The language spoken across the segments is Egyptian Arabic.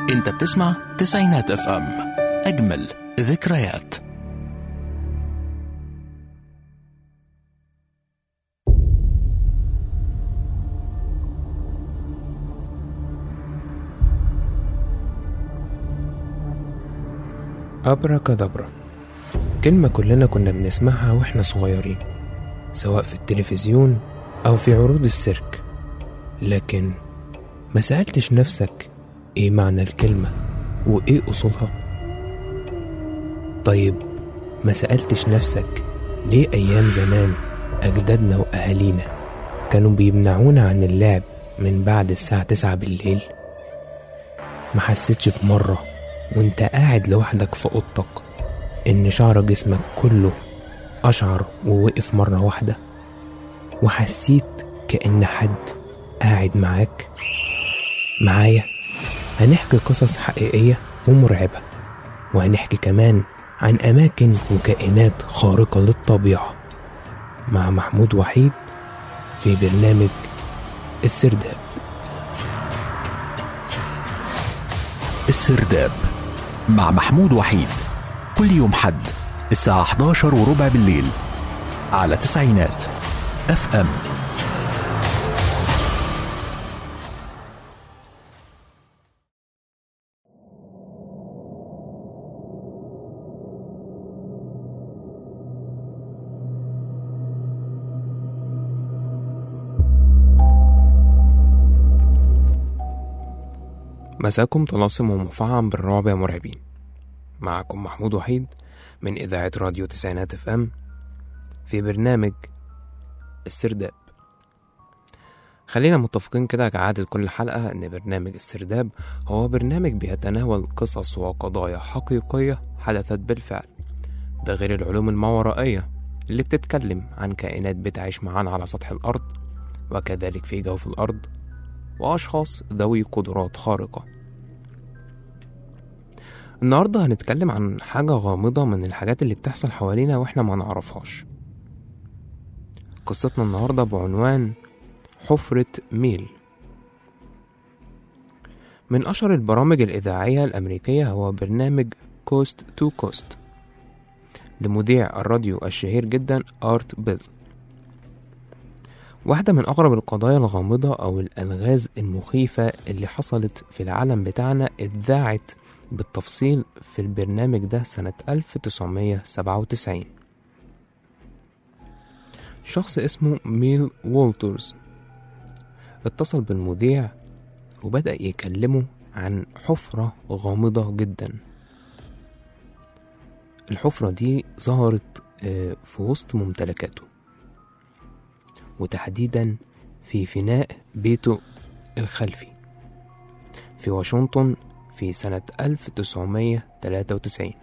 انت بتسمع تسعينات اف ام اجمل ذكريات أبركادبرا كلمة كلنا كنا بنسمعها وإحنا صغيرين سواء في التلفزيون أو في عروض السيرك لكن ما سألتش نفسك إيه معنى الكلمة وإيه أصولها طيب ما سألتش نفسك ليه أيام زمان أجدادنا وأهالينا كانوا بيمنعونا عن اللعب من بعد الساعة تسعة بالليل ما حسيتش في مرة وانت قاعد لوحدك في اوضتك ان شعر جسمك كله اشعر ووقف مرة واحدة وحسيت كأن حد قاعد معاك معايا هنحكي قصص حقيقية ومرعبة وهنحكي كمان عن أماكن وكائنات خارقة للطبيعة مع محمود وحيد في برنامج السرداب السرداب مع محمود وحيد كل يوم حد الساعة 11 وربع بالليل على تسعينات اف ام مساكم طلاسم ومفعم بالرعب يا مرعبين معكم محمود وحيد من إذاعة راديو تسعينات اف ام في برنامج السرداب خلينا متفقين كده كعادة كل حلقة إن برنامج السرداب هو برنامج بيتناول قصص وقضايا حقيقية حدثت بالفعل ده غير العلوم الماورائية اللي بتتكلم عن كائنات بتعيش معانا على سطح الأرض وكذلك في جوف الأرض وأشخاص ذوي قدرات خارقة النهاردة هنتكلم عن حاجة غامضة من الحاجات اللي بتحصل حوالينا وإحنا ما نعرفهاش قصتنا النهاردة بعنوان حفرة ميل من أشهر البرامج الإذاعية الأمريكية هو برنامج كوست تو كوست لمذيع الراديو الشهير جدا آرت بيل واحدة من أغرب القضايا الغامضة أو الألغاز المخيفة اللي حصلت في العالم بتاعنا اتذاعت بالتفصيل في البرنامج ده سنة 1997 شخص اسمه ميل وولترز اتصل بالمذيع وبدأ يكلمه عن حفرة غامضة جدا الحفرة دي ظهرت آه، في وسط ممتلكاته وتحديدا في فناء بيته الخلفي في واشنطن في سنة 1993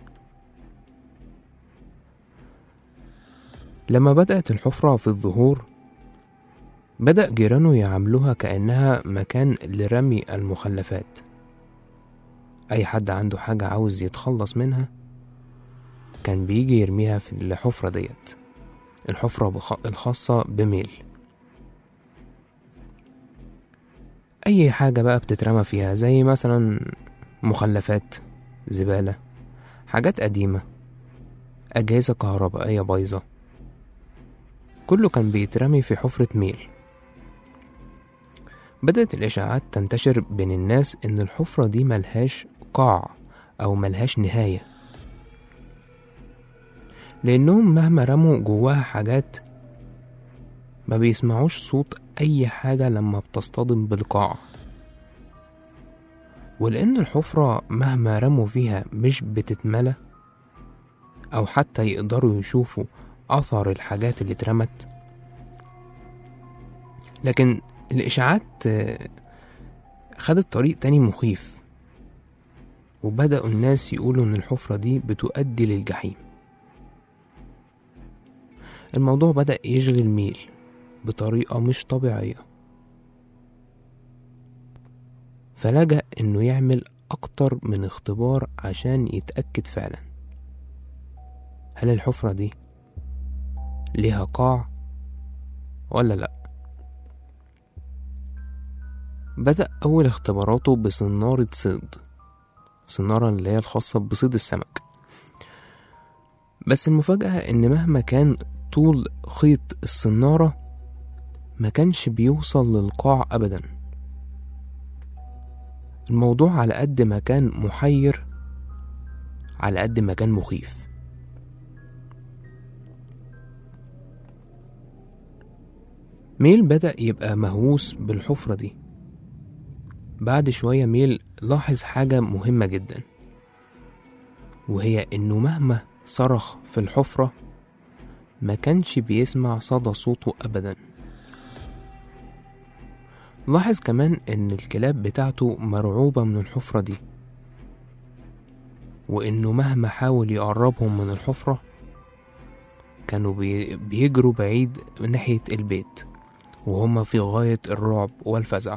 لما بدأت الحفرة في الظهور بدأ جيرانه يعاملوها كأنها مكان لرمي المخلفات أي حد عنده حاجة عاوز يتخلص منها كان بيجي يرميها في الحفرة ديت الحفرة بخ- الخاصة بميل أي حاجة بقى بتترمى فيها زي مثلا مخلفات زبالة حاجات قديمة أجهزة كهربائية بايظة كله كان بيترمي في حفرة ميل بدأت الإشاعات تنتشر بين الناس إن الحفرة دي ملهاش قاع أو ملهاش نهاية لأنهم مهما رموا جواها حاجات ما بيسمعوش صوت أي حاجة لما بتصطدم بالقاع ولأن الحفرة مهما رموا فيها مش بتتملى أو حتى يقدروا يشوفوا أثر الحاجات اللي اترمت لكن الإشاعات آه، خدت طريق تاني مخيف وبدأوا الناس يقولوا إن الحفرة دي بتؤدي للجحيم الموضوع بدأ يشغل ميل بطريقة مش طبيعية فلجأ إنه يعمل أكتر من اختبار عشان يتأكد فعلا هل الحفرة دي ليها قاع ولا لأ بدأ أول اختباراته بصنارة صيد الصنارة اللي هي الخاصة بصيد السمك بس المفاجأة إن مهما كان طول خيط الصنارة ما كانش بيوصل للقاع أبدا الموضوع على قد ما كان محير على قد ما كان مخيف ميل بدأ يبقى مهووس بالحفرة دي بعد شوية ميل لاحظ حاجة مهمة جدا وهي إنه مهما صرخ في الحفرة ما كانش بيسمع صدى صوته أبدا لاحظ كمان إن الكلاب بتاعته مرعوبة من الحفرة دي وإنه مهما حاول يقربهم من الحفرة كانوا بي- بيجروا بعيد ناحية البيت وهما في غاية الرعب والفزع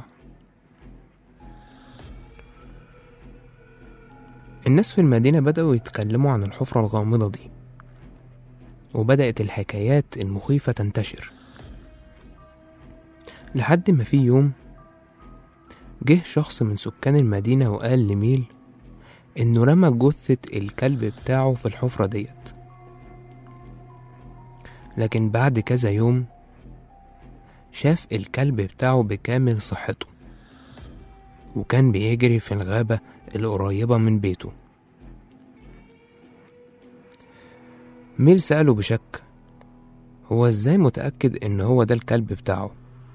الناس في المدينة بدأوا يتكلموا عن الحفرة الغامضة دي وبدأت الحكايات المخيفة تنتشر لحد ما في يوم جه شخص من سكان المدينة وقال لميل إنه رمى جثة الكلب بتاعه في الحفرة ديت لكن بعد كذا يوم شاف الكلب بتاعه بكامل صحته وكان بيجري في الغابة القريبة من بيته ميل سأله بشك هو ازاي متأكد ان هو ده الكلب بتاعه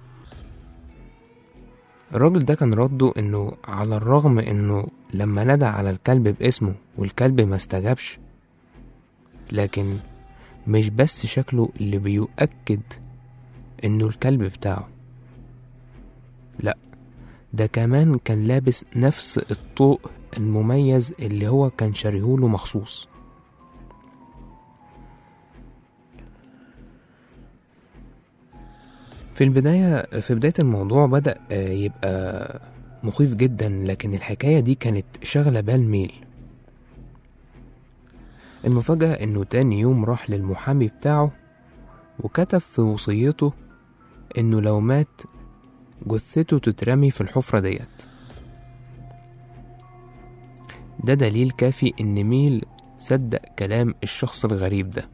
الراجل ده كان رده انه على الرغم انه لما ندى على الكلب باسمه والكلب ما استجابش لكن مش بس شكله اللي بيؤكد انه الكلب بتاعه لا ده كمان كان لابس نفس الطوق المميز اللي هو كان شاريهوله مخصوص في البداية في بداية الموضوع بدأ آه، يبقى مخيف جدا لكن الحكاية دي كانت شغلة بال ميل المفاجأة إنه تاني يوم راح للمحامي بتاعه وكتب في وصيته إنه لو مات جثته تترمي في الحفرة ديت ده دليل كافي إن ميل صدق كلام الشخص الغريب ده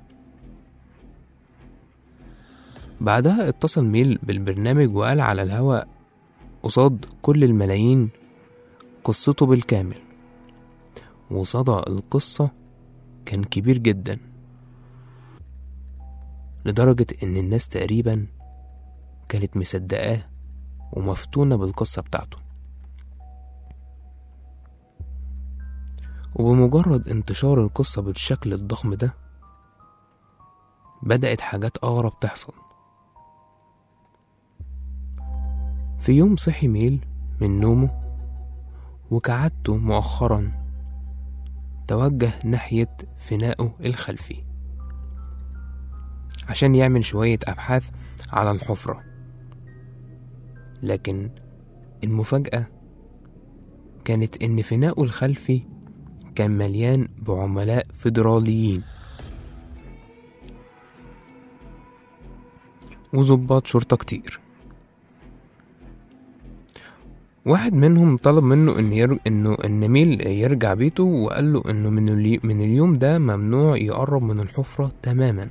بعدها اتصل ميل بالبرنامج وقال على الهوا قصاد كل الملايين قصته بالكامل وصدى القصة كان كبير جدا لدرجة إن الناس تقريبا كانت مصدقاه ومفتونة بالقصة بتاعته وبمجرد انتشار القصة بالشكل الضخم ده بدأت حاجات أغرب تحصل في يوم صحي ميل من نومه وكعادته مؤخرا توجه ناحية فنائه الخلفي عشان يعمل شوية أبحاث على الحفرة لكن المفاجأة كانت إن فناؤه الخلفي كان مليان بعملاء فيدراليين وظباط شرطة كتير واحد منهم طلب منه ان ير... انه ان ميل يرجع بيته وقال له انه من الي... من اليوم ده ممنوع يقرب من الحفرة تماما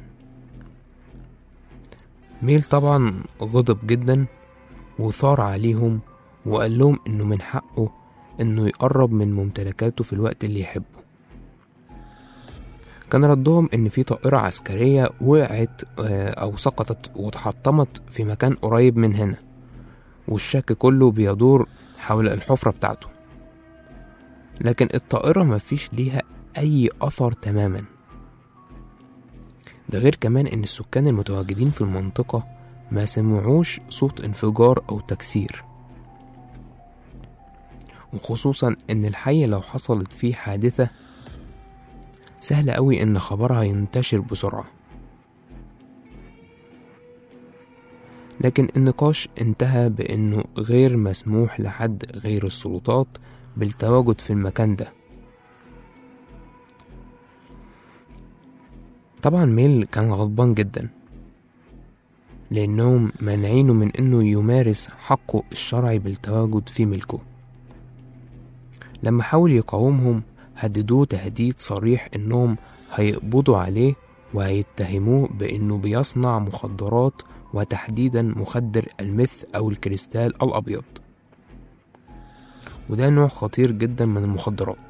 ميل طبعا غضب جدا وثار عليهم وقال لهم انه من حقه انه يقرب من ممتلكاته في الوقت اللي يحبه كان ردهم ان في طائرة عسكرية وقعت آه، او سقطت وتحطمت في مكان قريب من هنا والشك كله بيدور حول الحفرة بتاعته لكن الطائرة مفيش ليها أي أثر تماما ده غير كمان إن السكان المتواجدين في المنطقة ما سمعوش صوت انفجار أو تكسير وخصوصا إن الحي لو حصلت فيه حادثة سهل أوي إن خبرها ينتشر بسرعة لكن النقاش انتهى بأنه غير مسموح لحد غير السلطات بالتواجد في المكان ده طبعا ميل كان غضبان جدا لأنهم مانعينه من أنه يمارس حقه الشرعي بالتواجد في ملكه لما حاول يقاومهم هددوه تهديد صريح إنهم هيقبضوا عليه وهيتهموه بإنه بيصنع مخدرات وتحديدا مخدر المث أو الكريستال الأبيض وده نوع خطير جدا من المخدرات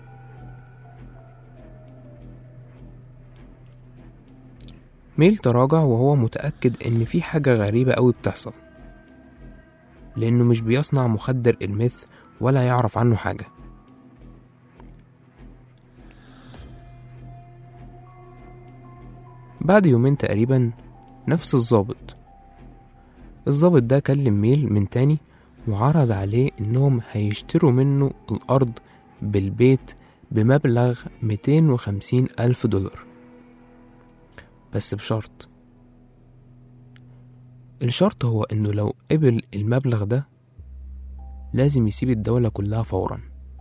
ميل تراجع وهو متأكد إن في حاجة غريبة أوي بتحصل لأنه مش بيصنع مخدر الميث ولا يعرف عنه حاجة بعد يومين تقريبا نفس الضابط الضابط ده كلم ميل من تاني وعرض عليه إنهم هيشتروا منه الأرض بالبيت بمبلغ 250 ألف دولار بس بشرط الشرط هو إنه لو قبل المبلغ ده لازم يسيب الدولة كلها فورا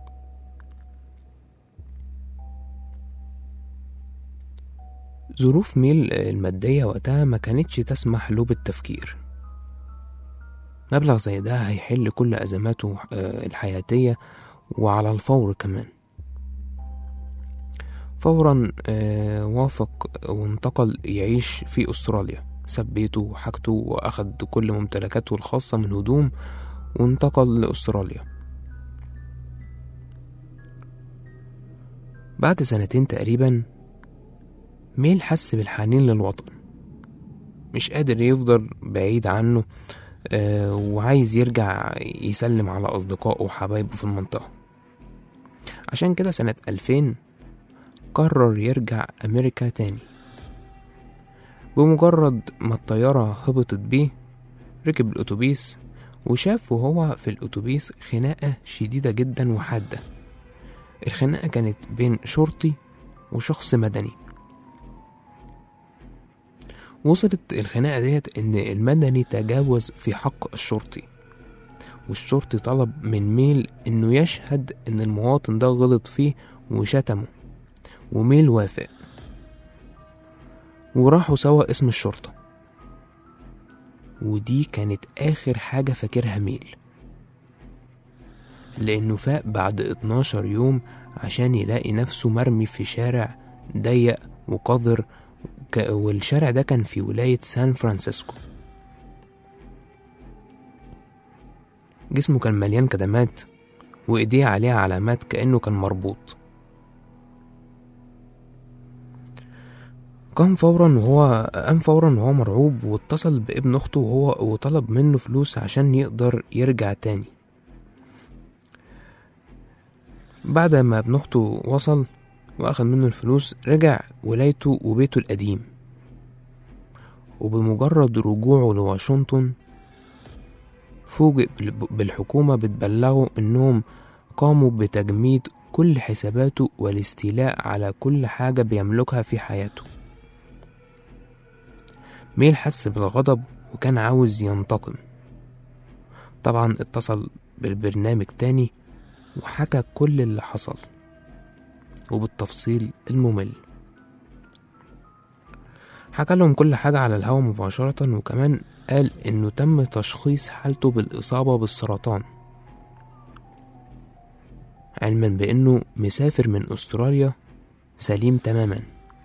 ظروف ميل المادية وقتها ما كانتش تسمح له بالتفكير مبلغ زي ده هيحل كل أزماته آه، الحياتية وعلى الفور كمان فورا آه، وافق وانتقل يعيش في أستراليا ساب بيته وحاجته وأخد كل ممتلكاته الخاصة من هدوم وانتقل لأستراليا بعد سنتين تقريبا ميل حس بالحنين للوطن مش قادر يفضل بعيد عنه آه، وعايز يرجع يسلم على أصدقائه وحبايبه في المنطقة عشان كده سنة 2000 قرر يرجع أمريكا تاني بمجرد ما الطيارة هبطت بيه ركب الأتوبيس وشاف وهو في الأتوبيس خناقة شديدة جدا وحادة الخناقة كانت بين شرطي وشخص مدني وصلت الخناقة ديت إن المدني تجاوز في حق الشرطي والشرطي طلب من ميل إنه يشهد إن المواطن ده غلط فيه وشتمه وميل وافق وراحوا سوا اسم الشرطة ودي كانت آخر حاجة فاكرها ميل لأنه فاق بعد 12 يوم عشان يلاقي نفسه مرمي في شارع ضيق وقذر ك- والشارع ده كان في ولاية سان فرانسيسكو جسمه كان مليان كدمات وإيديه عليها علامات كأنه كان مربوط قام فورا وهو قام فورا وهو مرعوب واتصل بابن اخته وهو وطلب منه فلوس عشان يقدر يرجع تاني بعد ما ابن اخته وصل واخد منه الفلوس رجع ولايته وبيته القديم وبمجرد رجوعه لواشنطن فوجئ بال- بالحكومة بتبلغه انهم قاموا بتجميد كل حساباته والاستيلاء على كل حاجة بيملكها في حياته ميل حس بالغضب وكان عاوز ينتقم طبعا اتصل بالبرنامج تاني وحكى كل اللي حصل وبالتفصيل الممل حكى لهم كل حاجة على الهوا مباشرة وكمان قال إنه تم تشخيص حالته بالإصابة بالسرطان علما بإنه مسافر من أستراليا سليم تماما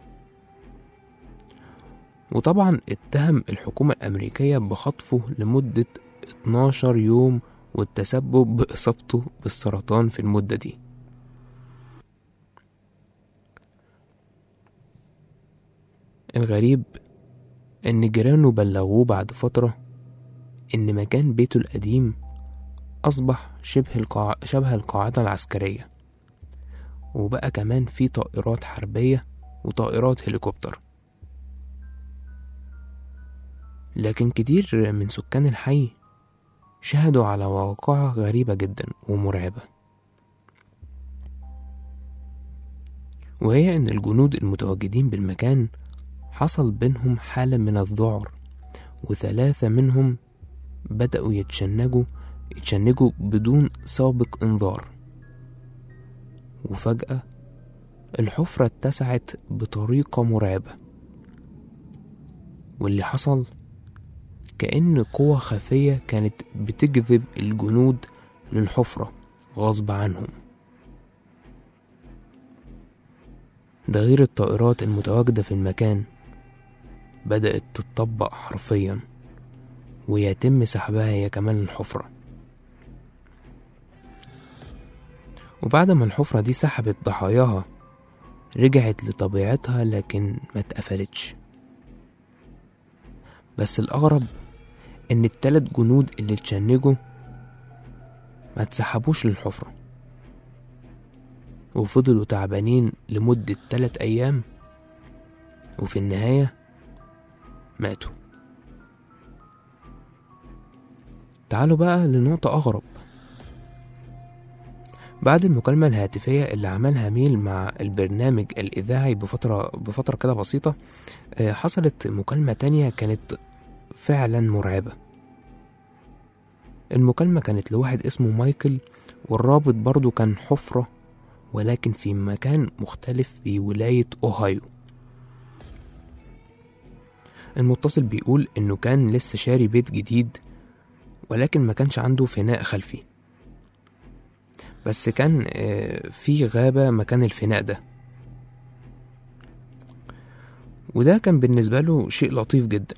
وطبعا اتهم الحكومة الأمريكية بخطفه لمدة 12 يوم والتسبب بإصابته بالسرطان في المدة دي الغريب إن جيرانه بلغوه بعد فترة إن مكان بيته القديم أصبح شبه القاع... شبه القاعدة العسكرية وبقى كمان في طائرات حربية وطائرات هليكوبتر لكن كتير من سكان الحي شهدوا على واقعة غريبة جدا ومرعبة وهي إن الجنود المتواجدين بالمكان حصل بينهم حالة من الذعر وثلاثة منهم بدأوا يتشنجوا يتشنجوا بدون سابق إنذار وفجأة الحفرة اتسعت بطريقة مرعبة واللي حصل كأن قوة خفية كانت بتجذب الجنود للحفرة غصب عنهم ده غير الطائرات المتواجدة في المكان بدأت تتطبق حرفيا ويتم سحبها هي كمان الحفرة وبعد ما الحفرة دي سحبت ضحاياها رجعت لطبيعتها لكن ما اتقفلتش بس الأغرب إن التلات جنود اللي اتشنجوا ما اتسحبوش للحفرة وفضلوا تعبانين لمدة تلات أيام وفي النهاية ماتوا تعالوا بقى لنقطة أغرب بعد المكالمة الهاتفية اللي عملها ميل مع البرنامج الإذاعي بفترة بفترة كده بسيطة آه، حصلت مكالمة تانية كانت فعلا مرعبة المكالمة كانت لواحد اسمه مايكل والرابط برضو كان حفرة ولكن في مكان مختلف في ولاية أوهايو المتصل بيقول إنه كان لسه شاري بيت جديد ولكن ما كانش عنده فناء خلفي بس كان آه، في غابة مكان الفناء ده وده كان بالنسبة له شيء لطيف جدا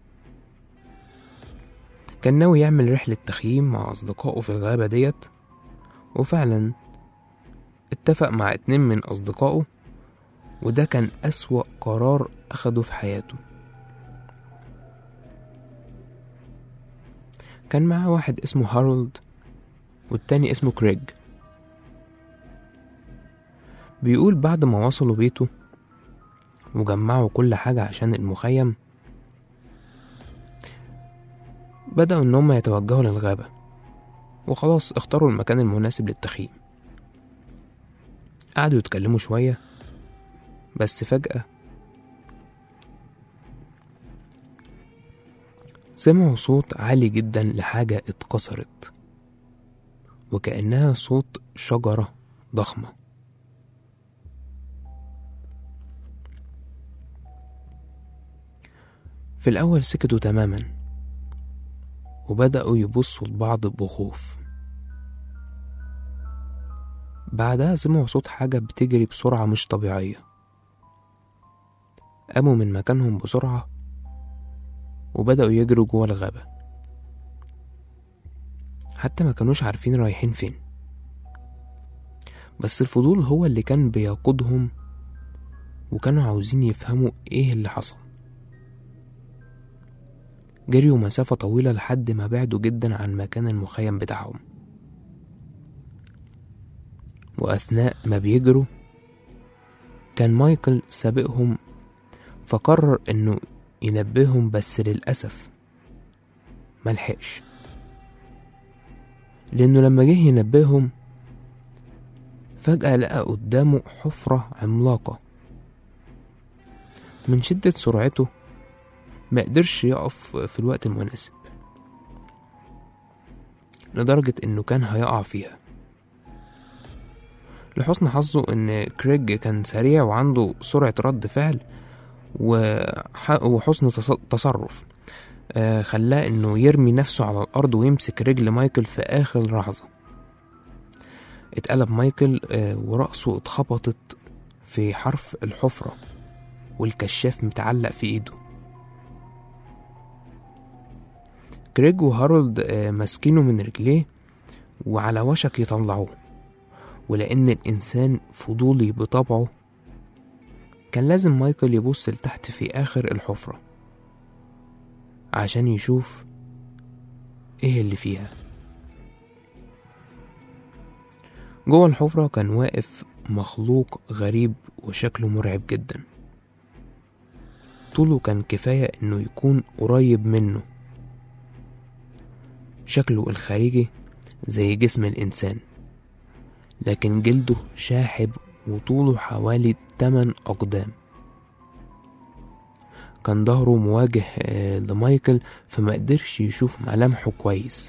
كان ناوي يعمل رحلة تخييم مع أصدقائه في الغابة ديت وفعلا اتفق مع اتنين من أصدقائه وده كان أسوأ قرار أخده في حياته كان معاه واحد اسمه هارولد والتاني اسمه كريج بيقول بعد ما وصلوا بيته وجمعوا كل حاجة عشان المخيم بدأوا إن هما يتوجهوا للغابة وخلاص اختاروا المكان المناسب للتخييم قعدوا يتكلموا شوية بس فجأة سمعوا صوت عالي جدا لحاجة اتكسرت وكأنها صوت شجرة ضخمة في الأول سكتوا تماما وبدأوا يبصوا لبعض بخوف بعدها سمعوا صوت حاجة بتجري بسرعة مش طبيعية قاموا من مكانهم بسرعة وبدأوا يجروا جوه الغابة حتى ما كانوش عارفين رايحين فين بس الفضول هو اللي كان بيقودهم وكانوا عاوزين يفهموا ايه اللي حصل جريوا مسافة طويلة لحد ما بعدوا جدا عن مكان المخيم بتاعهم وأثناء ما بيجروا كان مايكل سابقهم فقرر إنه ينبههم بس للأسف ملحقش لأنه لما جه ينبههم فجأة لقى قدامه حفرة عملاقة من شدة سرعته ما قدرش يقف في الوقت المناسب لدرجة إنه كان هيقع فيها لحسن حظه إن كريج كان سريع وعنده سرعة رد فعل وح- وحسن تص- تصرف آه، خلاه إنه يرمي نفسه على الأرض ويمسك رجل مايكل في آخر لحظة اتقلب مايكل آه، ورأسه اتخبطت في حرف الحفرة والكشاف متعلق في ايده كريج وهارولد آه، ماسكينه من رجليه وعلى وشك يطلعوه ولأن الإنسان فضولي بطبعه كان لازم مايكل يبص لتحت في آخر الحفرة عشان يشوف ايه اللي فيها جوه الحفرة كان واقف مخلوق غريب وشكله مرعب جدا طوله كان كفاية انه يكون قريب منه شكله الخارجي زي جسم الإنسان لكن جلده شاحب وطوله حوالي 8 أقدام كان ظهره مواجه آه، لمايكل فما قدرش يشوف ملامحه كويس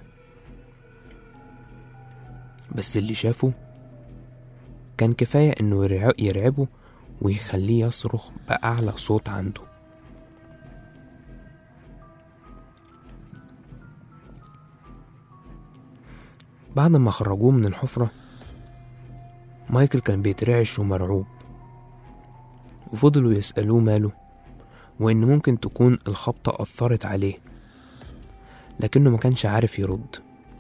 بس اللي شافه كان كفاية انه يرع- يرعبه ويخليه يصرخ بأعلى صوت عنده بعد ما خرجوه من الحفرة مايكل كان بيترعش ومرعوب وفضلوا يسألوه ماله وإن ممكن تكون الخبطة أثرت عليه لكنه ما كانش عارف يرد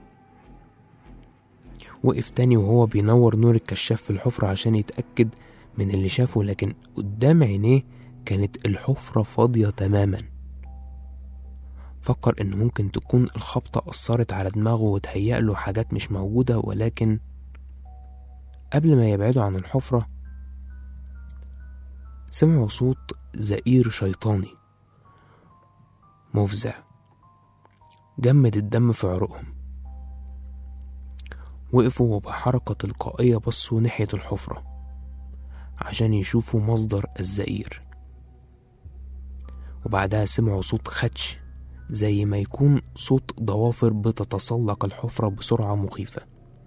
وقف تاني وهو بينور نور الكشاف في الحفرة عشان يتأكد من اللي شافه لكن قدام عينيه كانت الحفرة فاضية تماما فكر إن ممكن تكون الخبطة أثرت على دماغه وتهيأ له حاجات مش موجودة ولكن قبل ما يبعدوا عن الحفرة سمعوا صوت زئير شيطاني مفزع جمد الدم في عروقهم وقفوا وبحركة تلقائية بصوا ناحية الحفرة عشان يشوفوا مصدر الزئير وبعدها سمعوا صوت خدش زي ما يكون صوت ضوافر بتتسلق الحفرة بسرعة مخيفة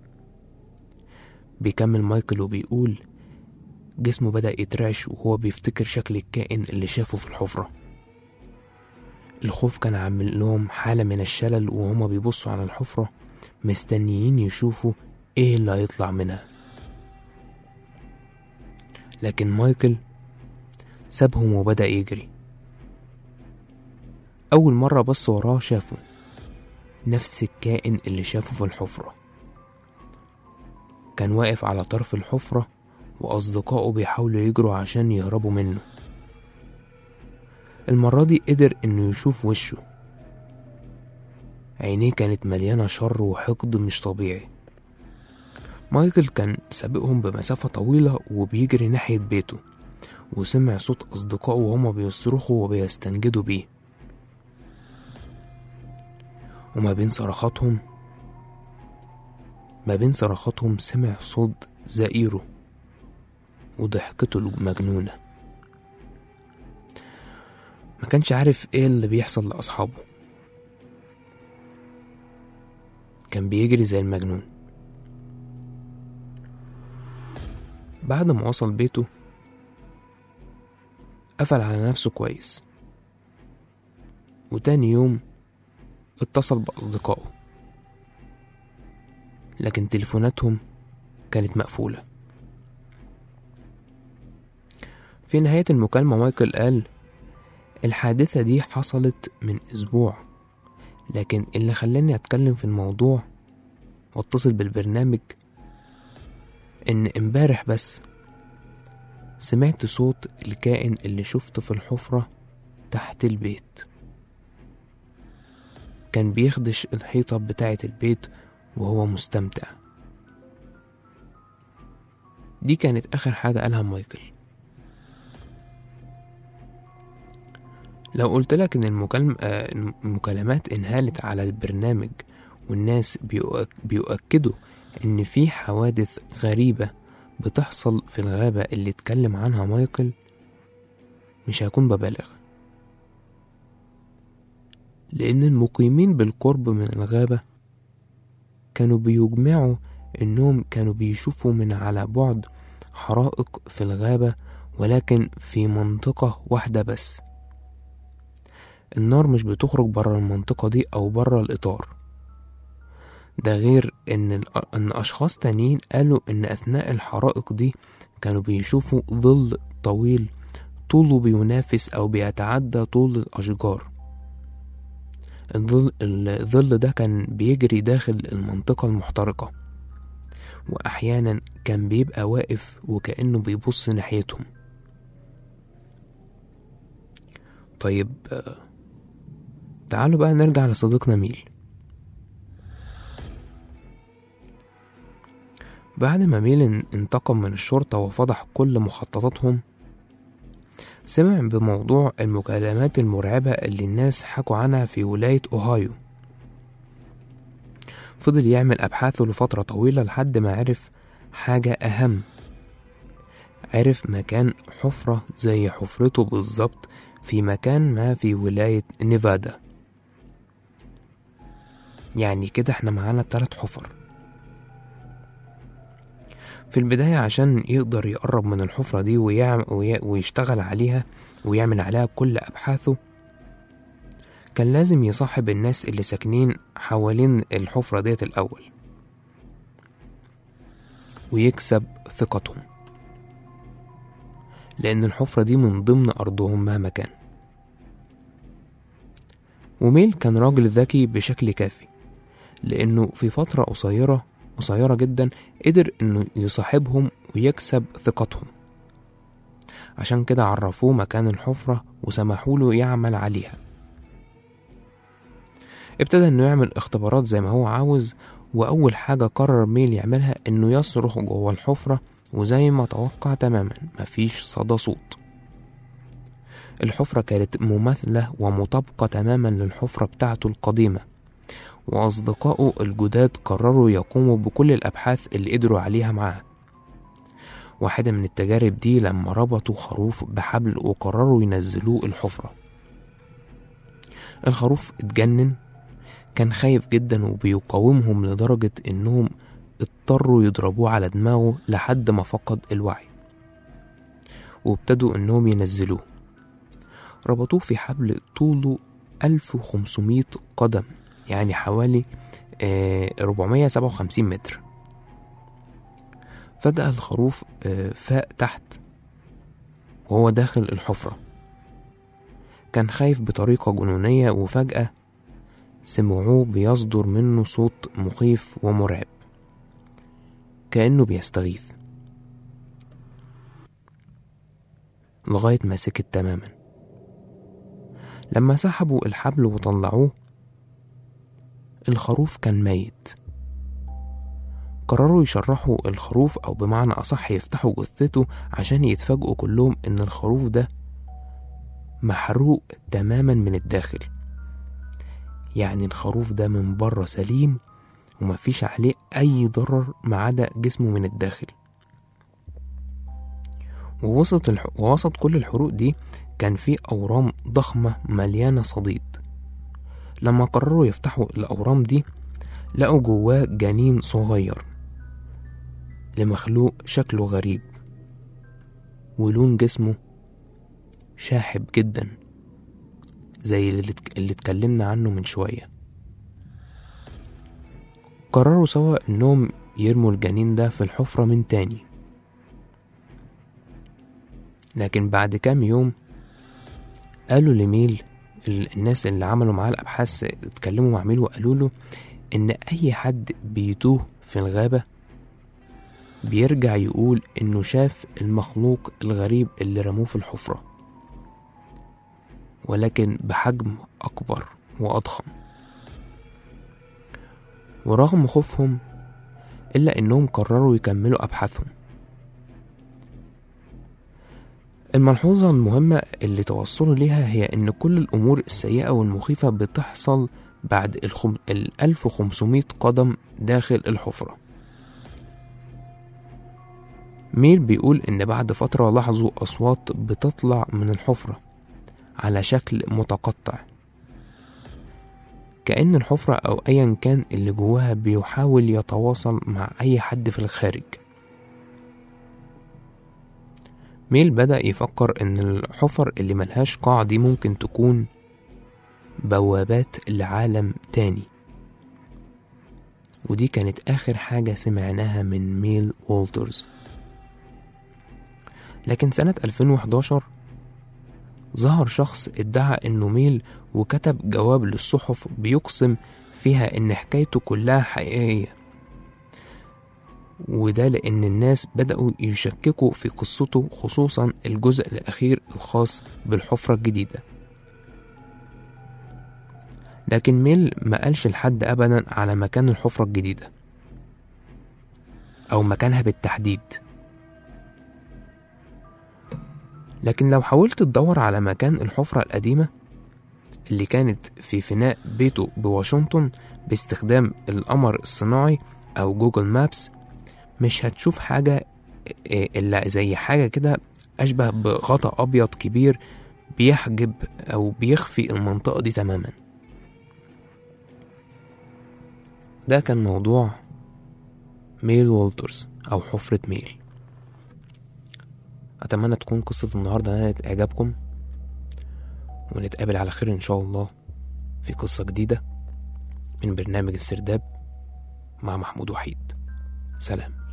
بيكمل مايكل وبيقول جسمه بدأ يترعش وهو بيفتكر شكل الكائن اللي شافه في الحفرة الخوف كان عامل لهم حالة من الشلل وهما بيبصوا على الحفرة مستنيين يشوفوا ايه اللي هيطلع منها لكن مايكل سابهم وبدأ يجري أول مرة بص وراه شافه نفس الكائن اللي شافه في الحفرة كان واقف على طرف الحفرة وأصدقائه بيحاولوا يجروا عشان يهربوا منه المرة دي قدر إنه يشوف وشه عينيه كانت مليانة شر وحقد مش طبيعي مايكل كان سابقهم بمسافة طويلة وبيجري ناحية بيته وسمع صوت أصدقائه وهما بيصرخوا وبيستنجدوا بيه وما بين صرخاتهم ما بين صرخاتهم سمع صوت زئيره وضحكته المجنونة ما كانش عارف ايه اللي بيحصل لأصحابه كان بيجري زي المجنون بعد ما وصل بيته قفل على نفسه كويس وتاني يوم اتصل بأصدقائه لكن تليفوناتهم كانت مقفولة في نهاية المكالمة مايكل قال الحادثة دي حصلت من أسبوع لكن اللي خلاني أتكلم في الموضوع واتصل بالبرنامج إن امبارح بس سمعت صوت الكائن اللي شفته في الحفرة تحت البيت كان بيخدش الحيطة بتاعة البيت وهو مستمتع دي كانت آخر حاجة قالها مايكل لو قلت لك إن المكالم... آه، المكالمات انهالت على البرنامج والناس بيؤك... بيؤكدوا إن في حوادث غريبة بتحصل في الغابة اللي اتكلم عنها مايكل مش هكون ببالغ لأن المقيمين بالقرب من الغابة كانوا بيجمعوا إنهم كانوا بيشوفوا من على بعد حرائق في الغابة ولكن في منطقة واحدة بس النار مش بتخرج برا المنطقة دي أو برا الإطار ده غير إن, الأ- إن أشخاص تانيين قالوا إن أثناء الحرائق دي كانوا بيشوفوا ظل طويل طوله بينافس أو بيتعدى طول الأشجار الظل, الظل ده كان بيجري داخل المنطقة المحترقة وأحيانا كان بيبقى واقف وكأنه بيبص ناحيتهم طيب آه، تعالوا بقى نرجع لصديقنا ميل بعد ما ميل ان- انتقم من الشرطة وفضح كل مخططاتهم سمع بموضوع المكالمات المرعبة اللي الناس حكوا عنها في ولاية أوهايو فضل يعمل أبحاثه لفترة طويلة لحد ما عرف حاجة أهم عرف مكان حفرة زي حفرته بالظبط في مكان ما في ولاية نيفادا يعني كده احنا معانا تلات حفر في البداية عشان يقدر يقرب من الحفرة دي ويعم وي- ويشتغل عليها ويعمل عليها كل أبحاثه كان لازم يصاحب الناس اللي ساكنين حوالين الحفرة ديت الأول ويكسب ثقتهم لأن الحفرة دي من ضمن أرضهم مهما كان وميل كان راجل ذكي بشكل كافي لأنه في فترة قصيرة قصيرة جدا قدر إنه يصاحبهم ويكسب ثقتهم عشان كده عرفوه مكان الحفرة وسمحوا له يعمل عليها ابتدى انه يعمل اختبارات زي ما هو عاوز واول حاجة قرر ميل يعملها انه يصرخ جوه الحفرة وزي ما توقع تماما مفيش صدى صوت الحفرة كانت مماثلة ومطابقة تماما للحفرة بتاعته القديمة وأصدقائه الجداد قرروا يقوموا بكل الأبحاث اللي قدروا عليها معاه واحدة من التجارب دي لما ربطوا خروف بحبل وقرروا ينزلوه الحفرة الخروف اتجنن كان خايف جدا وبيقاومهم لدرجة انهم اضطروا يضربوه على دماغه لحد ما فقد الوعي وابتدوا انهم ينزلوه ربطوه في حبل طوله 1500 قدم يعني حوالي آه 457 متر فجأة الخروف آه فاق تحت وهو داخل الحفرة كان خايف بطريقة جنونية وفجأة سمعوه بيصدر منه صوت مخيف ومرعب كأنه بيستغيث لغاية ما سكت تماما لما سحبوا الحبل وطلعوه الخروف كان ميت قرروا يشرحوا الخروف أو بمعنى أصح يفتحوا جثته عشان يتفاجئوا كلهم إن الخروف ده محروق تماما من الداخل يعني الخروف ده من بره سليم ومفيش عليه أي ضرر ما عدا جسمه من الداخل ووسط الح... ووسط كل الحروق دي كان في أورام ضخمة مليانة صديد لما قرروا يفتحوا الأورام دي لقوا جواه جنين صغير لمخلوق شكله غريب ولون جسمه شاحب جدا زي اللي, اللي اتكلمنا عنه من شوية قرروا سوا انهم يرموا الجنين ده في الحفرة من تاني لكن بعد كام يوم قالوا لميل الناس اللي عملوا معاه الأبحاث اتكلموا مع ميل وقالوا له إن أي حد بيتوه في الغابة بيرجع يقول إنه شاف المخلوق الغريب اللي رموه في الحفرة ولكن بحجم أكبر وأضخم ورغم خوفهم إلا إنهم قرروا يكملوا أبحاثهم الملحوظة المهمة اللي توصلوا ليها هي إن كل الأمور السيئة والمخيفة بتحصل بعد الخم... ال 1500 قدم داخل الحفرة ميل بيقول إن بعد فترة لاحظوا أصوات بتطلع من الحفرة على شكل متقطع كأن الحفرة أو أيا كان اللي جواها بيحاول يتواصل مع أي حد في الخارج ميل بدأ يفكر إن الحفر اللي ملهاش قاع دي ممكن تكون بوابات لعالم تاني ودي كانت آخر حاجة سمعناها من ميل وولترز لكن سنة 2011 ظهر شخص ادعى انه ميل وكتب جواب للصحف بيقسم فيها ان حكايته كلها حقيقية وده لان الناس بدأوا يشككوا في قصته خصوصا الجزء الاخير الخاص بالحفرة الجديدة لكن ميل ما قالش لحد ابدا على مكان الحفرة الجديدة او مكانها بالتحديد لكن لو حاولت تدور على مكان الحفرة القديمة اللي كانت في فناء بيته بواشنطن باستخدام القمر الصناعي أو جوجل مابس مش هتشوف حاجة إلا زي حاجة كده أشبه بغطاء أبيض كبير بيحجب أو بيخفي المنطقة دي تماما ده كان موضوع ميل وولترز أو حفرة ميل أتمنى تكون قصة النهاردة نالت إعجابكم ونتقابل على خير إن شاء الله في قصة جديدة من برنامج السرداب مع محمود وحيد سلام